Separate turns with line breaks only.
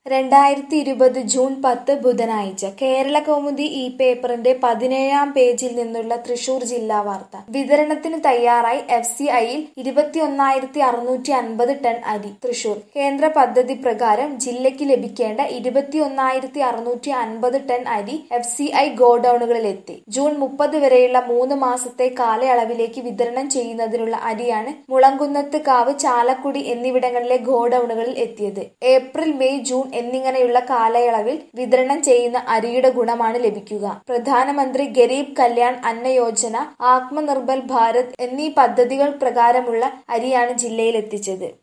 രണ്ടായിരത്തി ഇരുപത് ജൂൺ പത്ത് ബുധനാഴ്ച കേരള കൗമുദി ഈ പേപ്പറിന്റെ പതിനേഴാം പേജിൽ നിന്നുള്ള തൃശൂർ ജില്ലാ വാർത്ത വിതരണത്തിന് തയ്യാറായി എഫ് സി ഐയിൽ ഇരുപത്തിയൊന്നായിരത്തി അറുന്നൂറ്റി അൻപത് ടൺ അരി തൃശൂർ കേന്ദ്ര പദ്ധതി പ്രകാരം ജില്ലയ്ക്ക് ലഭിക്കേണ്ട ഇരുപത്തിയൊന്നായിരത്തി അറുന്നൂറ്റി അൻപത് ടൺ അരി എഫ് സി ഐ ഗോഡൌണുകളിലെത്തി ജൂൺ മുപ്പത് വരെയുള്ള മൂന്ന് മാസത്തെ കാലയളവിലേക്ക് വിതരണം ചെയ്യുന്നതിനുള്ള അരിയാണ് മുളങ്കുന്നത്ത് കാവ് ചാലക്കുടി എന്നിവിടങ്ങളിലെ ഗോഡൌണുകളിൽ എത്തിയത് ഏപ്രിൽ മെയ് ജൂൺ എന്നിങ്ങനെയുള്ള കാലയളവിൽ വിതരണം ചെയ്യുന്ന അരിയുടെ ഗുണമാണ് ലഭിക്കുക പ്രധാനമന്ത്രി ഗരീബ് കല്യാൺ അന്ന യോജന ആത്മനിർഭർ ഭാരത് എന്നീ പദ്ധതികൾ പ്രകാരമുള്ള അരിയാണ് ജില്ലയിൽ എത്തിച്ചത്